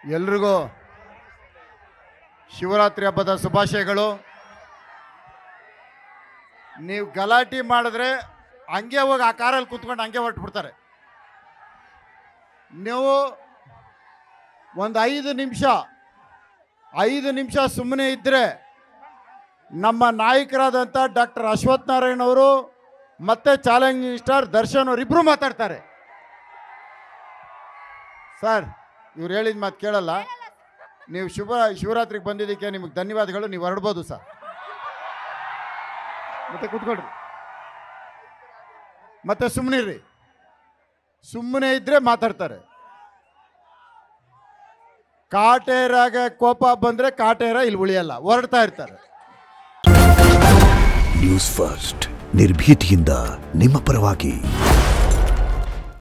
ಎಲ್ರಿಗೂ ಶಿವರಾತ್ರಿ ಹಬ್ಬದ ಶುಭಾಶಯಗಳು ನೀವು ಗಲಾಟೆ ಮಾಡಿದ್ರೆ ಹಂಗೆ ಹೋಗಿ ಆ ಕಾರಲ್ಲಿ ಕೂತ್ಕೊಂಡು ಹಂಗೆ ಹೊರಟ್ಬಿಡ್ತಾರೆ ನೀವು ಒಂದು ಐದು ನಿಮಿಷ ಐದು ನಿಮಿಷ ಸುಮ್ಮನೆ ಇದ್ದರೆ ನಮ್ಮ ನಾಯಕರಾದಂಥ ಡಾಕ್ಟರ್ ಅಶ್ವಥ್ ನಾರಾಯಣ್ ಅವರು ಮತ್ತೆ ಚಾಲೆಂಜಿಂಗ್ ಸ್ಟಾರ್ ದರ್ಶನ್ ಅವರು ಇಬ್ಬರು ಮಾತಾಡ್ತಾರೆ ಸರ್ ಇವ್ರು ಹೇಳಿದ ಮಾತು ಕೇಳಲ್ಲ ನೀವು ಶುಭ ಶಿವರಾತ್ರಿಗೆ ಬಂದಿದ್ದಕ್ಕೆ ನಿಮಗೆ ಧನ್ಯವಾದಗಳು ನೀವು ಹೊರಡ್ಬೋದು ಸರ್ ಮತ್ತೆ ಕೂತ್ಕೊಳ್ರಿ ಮತ್ತೆ ಸುಮ್ಮನಿರ್ರಿ ಸುಮ್ಮನೆ ಇದ್ರೆ ಮಾತಾಡ್ತಾರೆ ಕಾಟೇರಾಗ ಕೋಪ ಬಂದ್ರೆ ಕಾಟೇರ ಇಲ್ಲಿ ಉಳಿಯಲ್ಲ ಹೊರಡ್ತಾ ಇರ್ತಾರೆ ನ್ಯೂಸ್ ಫಸ್ಟ್ ನಿರ್ಭೀತಿಯಿಂದ ನಿಮ್ಮ ಪರವಾಗಿ